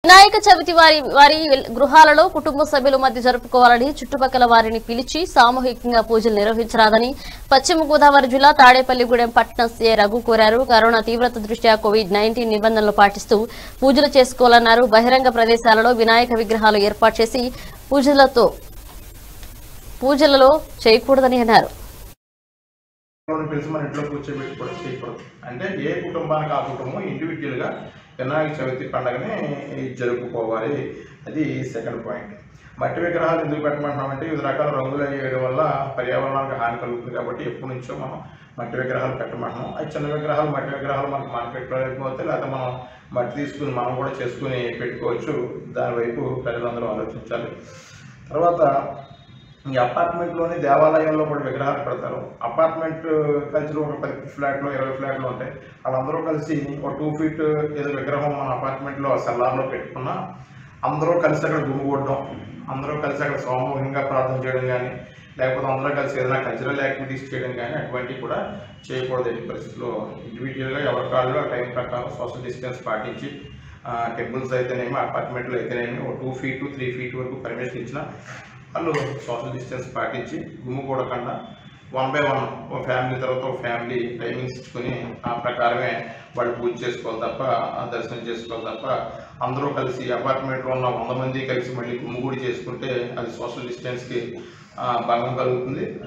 వినాయక చవితి వారి వారి గృహాలలో కుటుంబ సభ్యుల మధ్య జరుపుకోవాలని చుట్టుపక్కల వారిని పిలిచి సామూహికంగా పూజలు నిర్వహించరాదని పశ్చిమ గోదావరి జిల్లా తాడేపల్లిగూడెం పట్టణ సీఐ రఘు కోరారు కరోనా తీవ్రత దృష్ట్యా కోవిడ్ నైన్టీన్ నిబంధనలు పాటిస్తూ పూజలు చేసుకోవాలన్నారు బహిరంగ ప్రదేశాలలో వినాయక విగ్రహాలు ఏర్పాటు చేసి పూజలతో పూజలలో చేయకూడదని అన్నారు వాళ్ళని పిలిచి మన ఇంట్లో కూర్చోబెట్టి కూడా చేయకూడదు అంటే ఏ కుటుంబానికి ఆ కుటుంబం ఇండివిజువల్గా వినాయక చవితి పండుగని జరుపుకోవాలి అది సెకండ్ పాయింట్ మట్టి విగ్రహాలు ఎందుకు పెట్టమంటున్నామంటే వివిధ రకాల రంగులు వేయడం వల్ల పర్యావరణానికి హాని కలుగుతుంది కాబట్టి ఎప్పటి నుంచో మనం మట్టి విగ్రహాలు పెట్టమంటున్నాం అవి చిన్న విగ్రహాలు మట్టి విగ్రహాలు మనకు మార్కెట్లో లేకపోతే లేకపోతే మనం మట్టి తీసుకుని మనం కూడా చేసుకుని పెట్టుకోవచ్చు దాని వైపు ప్రజలందరూ ఆలోచించాలి తర్వాత ఈ అపార్ట్మెంట్లోని దేవాలయంలో కూడా విగ్రహాలు పెడతారు అపార్ట్మెంట్ కలిసి ఒక పది ఫ్లాట్లు ఇరవై ఫ్లాట్లు ఉంటాయి వాళ్ళందరూ కలిసి ఒక టూ ఫీట్ ఏదో విగ్రహం మన అపార్ట్మెంట్లో సెల్లార్లో పెట్టుకున్నా అందరూ కలిసి అక్కడ గుమ్మిగొట్టడం అందరూ కలిసి అక్కడ సామూహికంగా ప్రార్థన చేయడం కానీ లేకపోతే అందరూ కలిసి ఏదైనా కల్చరల్ యాక్టివిటీస్ చేయడం కానీ అటువంటివి కూడా చేయకూడదు ఎట్టి పరిస్థితుల్లో ఇండివిజువల్గా ఎవరి కాళ్ళు ఆ టైం ప్రకారం సోషల్ డిస్టెన్స్ పాటించి టెంపుల్స్ అయితేనేమి అపార్ట్మెంట్లు అయితేనేమి ఒక టూ ఫీట్ త్రీ ఫీట్ వరకు పర్మిషన్ ఇచ్చిన వాళ్ళు సోషల్ డిస్టెన్స్ పాటించి గుమ్ముకూడకుండా వన్ బై వన్ ఒక ఫ్యామిలీ తర్వాత ఒక ఫ్యామిలీ టైమింగ్స్ ఇచ్చుకొని ఆ ప్రకారమే వాళ్ళు పూజ చేసుకోవాలి తప్ప ఆ దర్శనం చేసుకోవాలి తప్ప అందరూ కలిసి అపార్ట్మెంట్లో ఉన్న వంద మంది కలిసి మళ్ళీ గుమ్ముగూడి చేసుకుంటే అది సోషల్ డిస్టెన్స్కి భంగం కలుగుతుంది